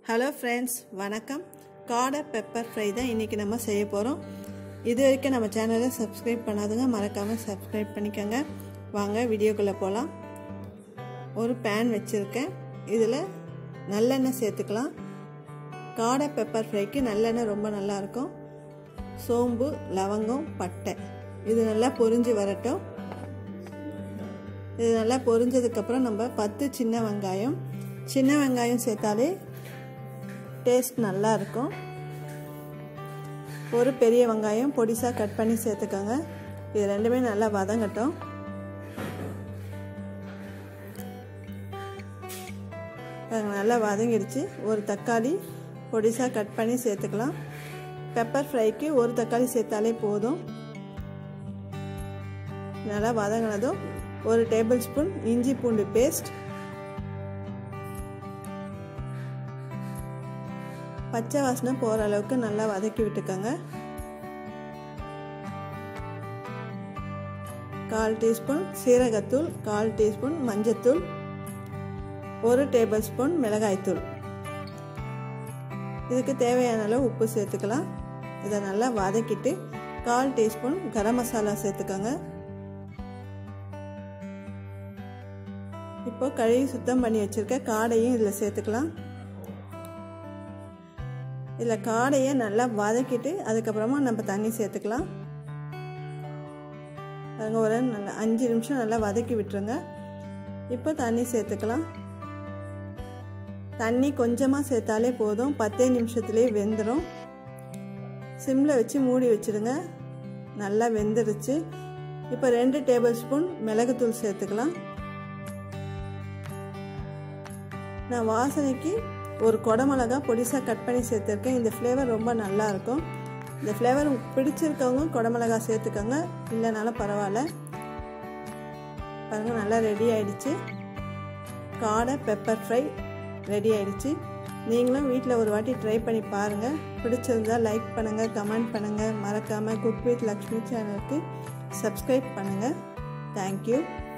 hello friends வணக்கம் காடை pepper fry தான் இன்றைக்கி நம்ம செய்ய போகிறோம் இது வரைக்கும் நம்ம சேனலை சப்ஸ்கிரைப் பண்ணாதுங்க மறக்காமல் சப்ஸ்கிரைப் பண்ணிக்கோங்க வாங்க வீடியோக்குள்ளே போகலாம் ஒரு பேன் வச்சுருக்கேன் இதில் நல்லெண்ணெய் சேர்த்துக்கலாம் காடை பெப்பர் ஃப்ரைக்கு நல்லெண்ணெய் ரொம்ப நல்லாயிருக்கும் சோம்பு லவங்கம் பட்டை இது நல்லா பொரிஞ்சு வரட்டும் இது நல்லா பொரிஞ்சதுக்கப்புறம் நம்ம பத்து சின்ன வெங்காயம் சின்ன வெங்காயம் சேர்த்தாலே டேஸ்ட் நல்லா இருக்கும் ஒரு பெரிய வெங்காயம் பொடிசாக கட் பண்ணி சேர்த்துக்கோங்க இது ரெண்டுமே நல்லா வதங்கட்டும் நல்லா வதங்கிடுச்சு ஒரு தக்காளி பொடிசாக கட் பண்ணி சேர்த்துக்கலாம் பெப்பர் ஃப்ரைக்கு ஒரு தக்காளி சேர்த்தாலே போதும் நல்லா வதங்கினதும் ஒரு டேபிள் ஸ்பூன் இஞ்சி பூண்டு பேஸ்ட் பச்சை வாசனை போகிற அளவுக்கு நல்லா வதக்கி விட்டுக்கோங்க கால் டீஸ்பூன் சீரகத்தூள் கால் டீஸ்பூன் மஞ்சத்தூள் ஒரு டேபிள் ஸ்பூன் மிளகாய்த்தூள் இதுக்கு தேவையான அளவு உப்பு சேர்த்துக்கலாம் இதை நல்லா வதக்கிட்டு கால் டீஸ்பூன் கரம் மசாலா சேர்த்துக்கோங்க இப்போ கழுவி சுத்தம் பண்ணி வச்சுருக்க காடையும் இதில் சேர்த்துக்கலாம் இதில் காடையை நல்லா வதக்கிட்டு அதுக்கப்புறமா நம்ம தண்ணி சேர்த்துக்கலாம் பாருங்க ஒரு நல்லா அஞ்சு நிமிஷம் நல்லா வதக்கி விட்டுருங்க இப்போ தண்ணி சேர்த்துக்கலாம் தண்ணி கொஞ்சமாக சேர்த்தாலே போதும் பத்தே நிமிஷத்துலேயே வெந்துடும் சிம்மில் வச்சு மூடி வச்சுருங்க நல்லா வெந்துருச்சு இப்போ ரெண்டு டேபிள் ஸ்பூன் மிளகுத்தூள் சேர்த்துக்கலாம் நான் வாசனைக்கு ஒரு கொடமிளகா பொடிசாக கட் பண்ணி சேர்த்துருக்கேன் இந்த ஃப்ளேவர் ரொம்ப நல்லாயிருக்கும் இந்த ஃப்ளேவர் பிடிச்சிருக்கவங்க கொடமிளகா சேர்த்துக்கோங்க இல்லைனாலும் பரவாயில்ல பாருங்கள் நல்லா ரெடி ஆயிடுச்சு காடை பெப்பர் ஃப்ரை ரெடி ஆயிடுச்சு நீங்களும் வீட்டில் ஒரு வாட்டி ட்ரை பண்ணி பாருங்கள் பிடிச்சிருந்தா லைக் பண்ணுங்கள் கமெண்ட் பண்ணுங்கள் மறக்காமல் குக் வித் லக்ஷ்மி சேனலுக்கு சப்ஸ்கிரைப் பண்ணுங்கள் தேங்க்யூ